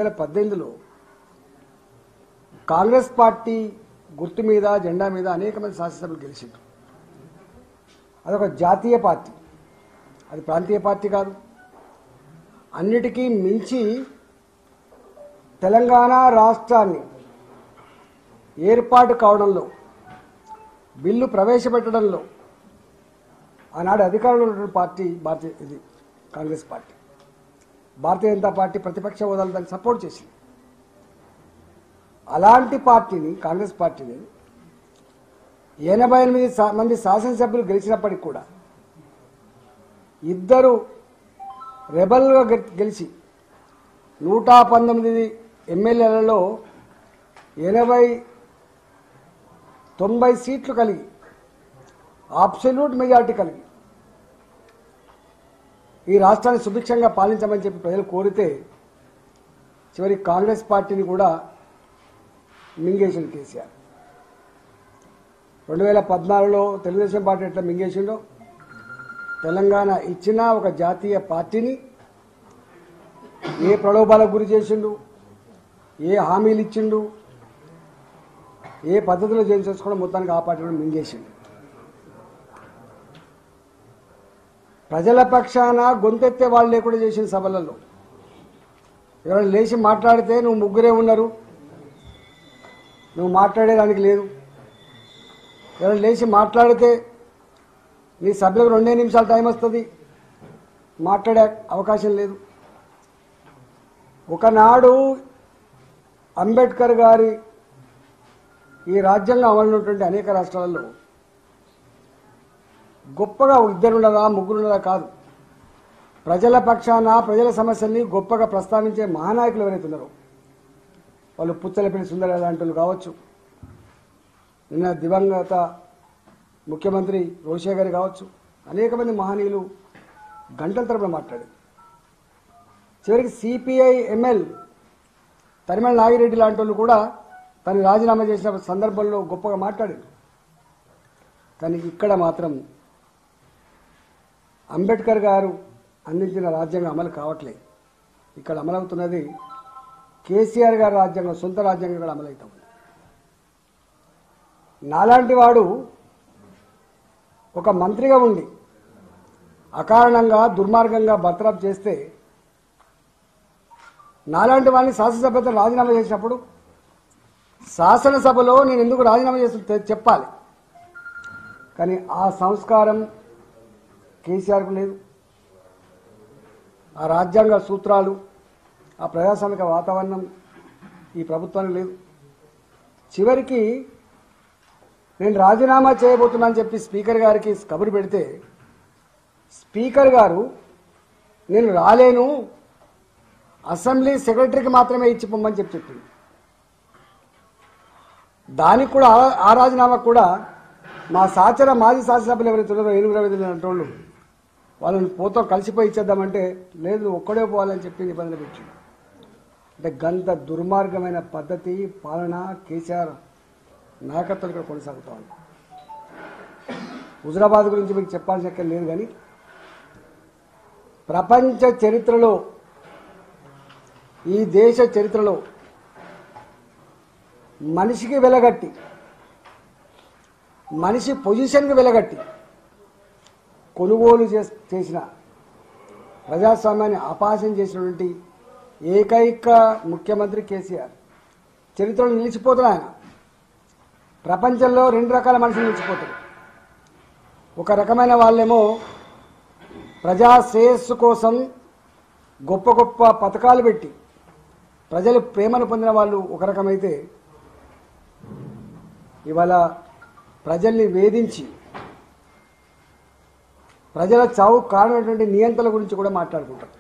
వేల పద్దెనిమిదిలో కాంగ్రెస్ పార్టీ గుర్తు మీద జెండా మీద అనేక మంది శాసనసభ్యులు గెలిచిండ్రు అదొక జాతీయ పార్టీ అది ప్రాంతీయ పార్టీ కాదు అన్నిటికీ మించి తెలంగాణ రాష్ట్రాన్ని ఏర్పాటు కావడంలో బిల్లు ప్రవేశపెట్టడంలో ఆనాడు అధికారంలో ఉన్నటువంటి పార్టీ భారతీయ ఇది కాంగ్రెస్ పార్టీ భారతీయ జనతా పార్టీ ప్రతిపక్ష హోదాలు దాన్ని సపోర్ట్ చేసింది అలాంటి పార్టీని కాంగ్రెస్ పార్టీని ఎనభై ఎనిమిది సా- మంది శాసనసభ్యులు గెలిచినప్పటికి కూడా ఇద్దరు రెబల్గా గె- గెలిచి నూట పంతొమ్మిది ఎమ్మెల్యేలలో ఎనభై తొంభై సీట్లు కలిగి అబ్సల్యూట్ మెజార్టీ కలిగి ఈ రాష్ట్రాన్ని సుభిక్షంగా పాలించమని చెప్పి ప్రజలు కోరితే చివరి కాంగ్రెస్ పార్టీని కూడా మింగేసిండు కేసీఆర్ రెండు వేల పద్నాలుగులో తెలుగుదేశం పార్టీ ఎట్లా మింగేసిండో తెలంగాణ ఇచ్చిన ఒక జాతీయ పార్టీని ఏ ప్రలోభాలకు గురి చేసిండు ఏ హామీలు ఇచ్చిండు ఏ పద్ధతిలో చేంజ్ చేసుకోవడం మొత్తానికి ఆ పార్టీని మింగేసిండు ప్రజల పక్షాన గొంతెత్తే వాళ్ళు లేకుండా చేసిన సభలలో ఎవరైనా లేచి మాట్లాడితే నువ్వు ముగ్గురే ఉన్నారు నువ్వు మాట్లాడేదానికి లేదు ఎవరైనా లేచి మాట్లాడితే నీ సభ్యులకు రెండే నిమిషాలు టైం వస్తుంది మాట్లాడే అవకాశం లేదు ఒకనాడు అంబేద్కర్ గారి ఈ రాజ్యాంగం అమలున్నటువంటి అనేక రాష్ట్రాలలో గొప్పగా ఇద్దరున్నదా ముగ్గురున్నదా కాదు ప్రజల పక్షాన ప్రజల సమస్యల్ని గొప్పగా ప్రస్తావించే మహానాయకులు ఎవరైతే ఉన్నారో వాళ్ళు పుచ్చలపల్లి సుందర లాంటి వాళ్ళు కావచ్చు నిన్న దివంగత ముఖ్యమంత్రి రోషే గారు కావచ్చు అనేక మంది మహనీయులు గంటల తరపున మాట్లాడారు చివరికి సిపిఐ ఎంఎల్ తరిమల నాగిరెడ్డి లాంటి వాళ్ళు కూడా తను రాజీనామా చేసిన సందర్భంలో గొప్పగా మాట్లాడారు కానీ ఇక్కడ మాత్రం అంబేద్కర్ గారు అందించిన రాజ్యాంగం అమలు కావట్లేదు ఇక్కడ అమలవుతున్నది కేసీఆర్ గారి రాజ్యాంగం సొంత రాజ్యాంగం ఇక్కడ అమలవుతా ఉంది నాలాంటి వాడు ఒక మంత్రిగా ఉండి అకారణంగా దుర్మార్గంగా బర్తరఫ్ చేస్తే నాలాంటి వాళ్ళని శాసనసభ్యత రాజీనామా చేసినప్పుడు శాసనసభలో నేను ఎందుకు రాజీనామా చేసి చెప్పాలి కానీ ఆ సంస్కారం కేసీఆర్కు లేదు ఆ రాజ్యాంగ సూత్రాలు ఆ ప్రజాస్వామిక వాతావరణం ఈ ప్రభుత్వానికి లేదు చివరికి నేను రాజీనామా చేయబోతున్నా అని చెప్పి స్పీకర్ గారికి కబురు పెడితే స్పీకర్ గారు నేను రాలేను అసెంబ్లీ సెక్రటరీకి మాత్రమే ఇచ్చి పొమ్మని చెప్పి చెప్పింది దానికి కూడా ఆ- ఆ రాజీనామా కూడా మా సాచర మాజీ శాసనసభ్యులు ఎవరైతే ఉన్నారో ఏనుగు రవీంద్ర అంటోళ్ళు వాళ్ళని పోతో కలిసిపోయి ఇచ్చేద్దామంటే లేదు నువ్వు ఒక్కడే పోవాలని చెప్పి నిబంధన పెట్టి అంటే గంత దుర్మార్గమైన పద్ధతి పాలన కేసీఆర్ నాయకత్వం ఇక్కడ కొనసాగుతా ఉంది హుజరాబాద్ గురించి మీకు చెప్పాల్సిన అక్కర లేదు కానీ ప్రపంచ చరిత్రలో ఈ దేశ చరిత్రలో మనిషికి వెలగట్టి మనిషి పొజిషన్కి వెలగట్టి కొనుగోలు చేస్- చేసిన ప్రజాస్వామ్యాన్ని అపాసం చేసినటువంటి ఏకైక ముఖ్యమంత్రి కేసీఆర్ చరిత్రలో నిలిచిపోతాడు ఆయన ప్రపంచంలో రెండు రకాల మనుషులు నిలిచిపోతారు ఒక రకమైన వాళ్ళేమో ప్రజా శ్రేయస్సు కోసం గొప్ప గొప్ప పథకాలు పెట్టి ప్రజలు ప్రేమను పొందిన వాళ్ళు ఒక రకమైతే ఇవాళ ప్రజల్ని వేధించి ప్రజల చావు కారణమైనటువంటి నియంత్రణ గురించి కూడా మాట్లాడుకుంటారు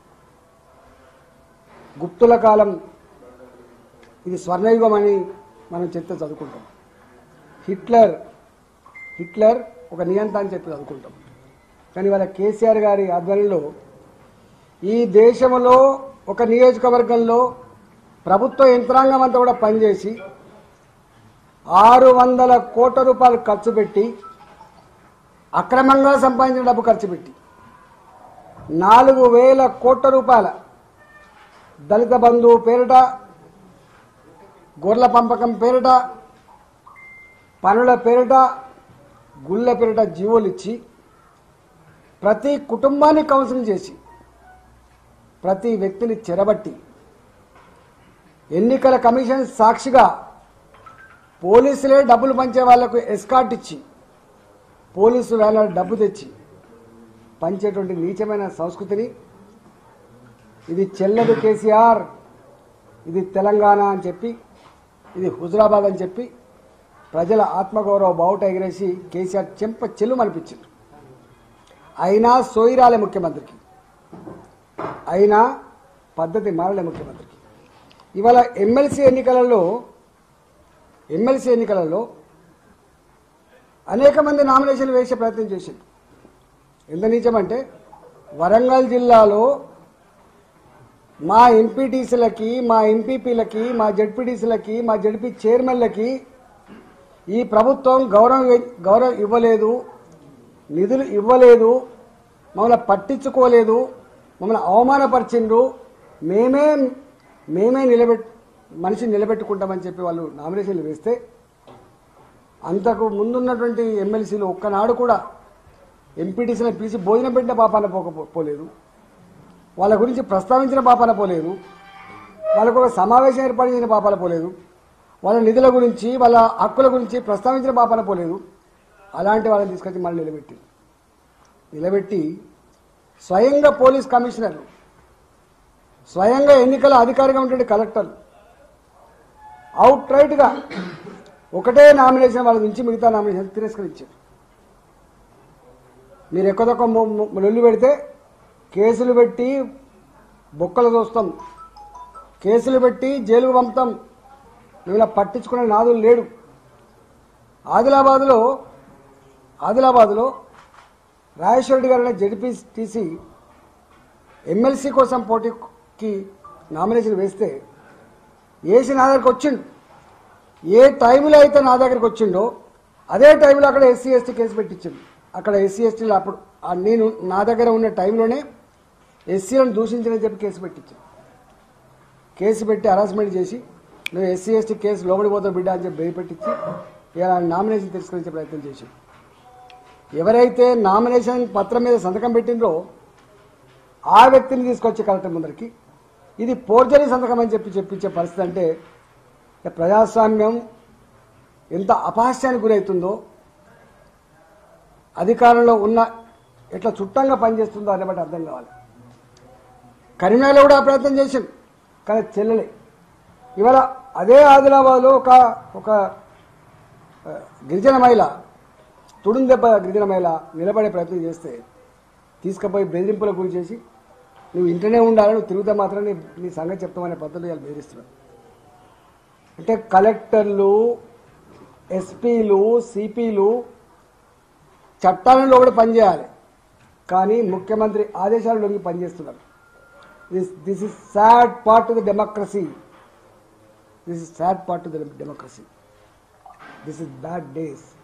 గుప్తుల కాలం ఇది స్వర్ణయుగం అని మనం చరిత్ర చదువుకుంటాం హిట్లర్ హిట్లర్ ఒక నియంత అని చెప్పి చదువుకుంటాం కానీ వాళ్ళ కేసీఆర్ గారి ఆధ్వర్యంలో ఈ దేశంలో ఒక నియోజకవర్గంలో ప్రభుత్వ యంత్రాంగం అంతా కూడా పనిచేసి ఆరు వందల కోట్ల రూపాయలు ఖర్చు పెట్టి అక్రమంగా సంపాదించిన డబ్బు ఖర్చు పెట్టి నాలుగు వేల కోట్ల రూపాయల దళిత బంధువు పేరిట గొర్రెల పంపకం పేరిట పనుల పేరిట గుళ్ళ పేరిట జీవోలు ఇచ్చి ప్రతి కుటుంబాన్ని కౌన్సిలింగ్ చేసి ప్రతి వ్యక్తిని చెరబట్టి ఎన్నికల కమిషన్ సాక్షిగా పోలీసులే డబ్బులు పంచే వాళ్లకు ఎస్కాట్ ఇచ్చి పోలీసు వేల డబ్బు తెచ్చి పంచేటువంటి నీచమైన సంస్కృతిని ఇది చెల్లదు కేసీఆర్ ఇది తెలంగాణ అని చెప్పి ఇది హుజరాబాద్ అని చెప్పి ప్రజల ఆత్మగౌరవ బావుట ఎగిరేసి కేసీఆర్ చెంప చెల్లు మనిపించింది అయినా సోయిరాలే ముఖ్యమంత్రికి అయినా పద్ధతి మారలే ముఖ్యమంత్రికి ఇవాళ ఎమ్మెల్సీ ఎన్నికలలో ఎమ్మెల్సీ ఎన్నికలలో అనేక మంది నామినేషన్లు వేసే ప్రయత్నం చేసింది ఎంత నీచమంటే వరంగల్ జిల్లాలో మా ఎంపీటీసీలకి మా ఎంపీపీలకి మా జడ్పీటీసీలకి మా జడ్పీ చైర్మన్లకి ఈ ప్రభుత్వం గౌరవం గౌరవం ఇవ్వలేదు నిధులు ఇవ్వలేదు మమ్మల్ని పట్టించుకోలేదు మమ్మల్ని అవమానపరిచిండ్రు మేమే మేమే నిలబెట్ మనిషిని నిలబెట్టుకుంటామని చెప్పి వాళ్ళు నామినేషన్లు వేస్తే అంతకు ముందున్నటువంటి ఎమ్మెల్సీలు ఒక్కనాడు కూడా ఎంపీటీసీలను పిలిచి భోజనం పెట్టిన పాపాన పోక పోలేదు వాళ్ళ గురించి ప్రస్తావించిన పాపాన పోలేదు వాళ్ళకు ఒక సమావేశం ఏర్పాటు చేసిన పాపాన పోలేదు వాళ్ళ నిధుల గురించి వాళ్ళ హక్కుల గురించి ప్రస్తావించిన పాపాన పోలేదు అలాంటి వాళ్ళని తీసుకొచ్చి మళ్ళీ నిలబెట్టి నిలబెట్టి స్వయంగా పోలీస్ కమిషనర్ స్వయంగా ఎన్నికల అధికారిగా ఉండే కలెక్టర్ అవుట్ రైట్గా ఒకటే నామినేషన్ వాళ్ళ నుంచి మిగతా నామినేషన్ తిరస్కరించారు మీరు ఎక్కువ తక్కువ లొల్లు పెడితే కేసులు పెట్టి బొక్కలు చూస్తాం కేసులు పెట్టి జైలుకు పంపుతాం ఇలా పట్టించుకునే నాదులు లేడు ఆదిలాబాద్లో ఆదిలాబాద్లో రాజేశ్వర రెడ్డి గారు జడ్పీటీసీ ఎమ్మెల్సీ కోసం పోటీకి నామినేషన్ వేస్తే వేసి నా దగ్గరికి వచ్చిండు ఏ టైంలో అయితే నా దగ్గరికి వచ్చిండో అదే టైంలో అక్కడ ఎస్సీ ఎస్టీ కేసు పెట్టించిండు అక్కడ ఎస్సీ ఎస్టీలు అప్పుడు ఆ నేను నా దగ్గర ఉన్న టైంలోనే ఎస్సీలను దూషించని చెప్పి కేసు పెట్టించాను కేసు పెట్టి హరాస్మెంట్ చేసి నువ్వు ఎస్సీ ఎస్టీ కేసు లోబడిపోతావు బిడ్డ అని చెప్పి భయపెట్టించి ఇలా నామినేషన్ తిరస్కరించే ప్రయత్నం చేశాడు ఎవరైతే నామినేషన్ పత్రం మీద సంతకం పెట్టిండ్రో ఆ వ్యక్తిని తీసుకొచ్చి కలెక్టర్ ముందరికి ఇది పోర్జరీ సంతకం అని చెప్పి చెప్పించే పరిస్థితి అంటే ఇక ప్రజాస్వామ్యం ఎంత అపహాస్యానికి గురవుతుందో అధికారంలో ఉన్న ఎట్లా చుట్టంగా పనిచేస్తుందో అనే బట్టి అర్థం కావాలి కరీంనగర్లో కూడా ఆ ప్రయత్నం చేసింది కానీ చెల్లెలే ఇవాళ అదే ఆదిలాబాద్లో ఒక ఒక ఆ, గిరిజన మహిళ తుడుం దెబ్బ గిరిజన మహిళ నిలబడే ప్రయత్నం చేస్తే తీసుకుపోయి బెదిరింపులకు గురి చేసి నువ్వు ఇంటనే ఉండాలి నువ్వు తిరుగుతా మాత్రం నీ నీ సంగతి చెప్తామనే పద్ధతి వాళ్ళు బెదిరిస్తున్నారు అంటే కలెక్టర్లు ఎస్పీలు సిపిలు చట్టాలలో కూడా పనిచేయాలి కానీ ముఖ్యమంత్రి ఆదేశాలు లొంగి పనిచేస్తున్నారు this this is sad part to the democracy this is sad part to the democracy this is bad days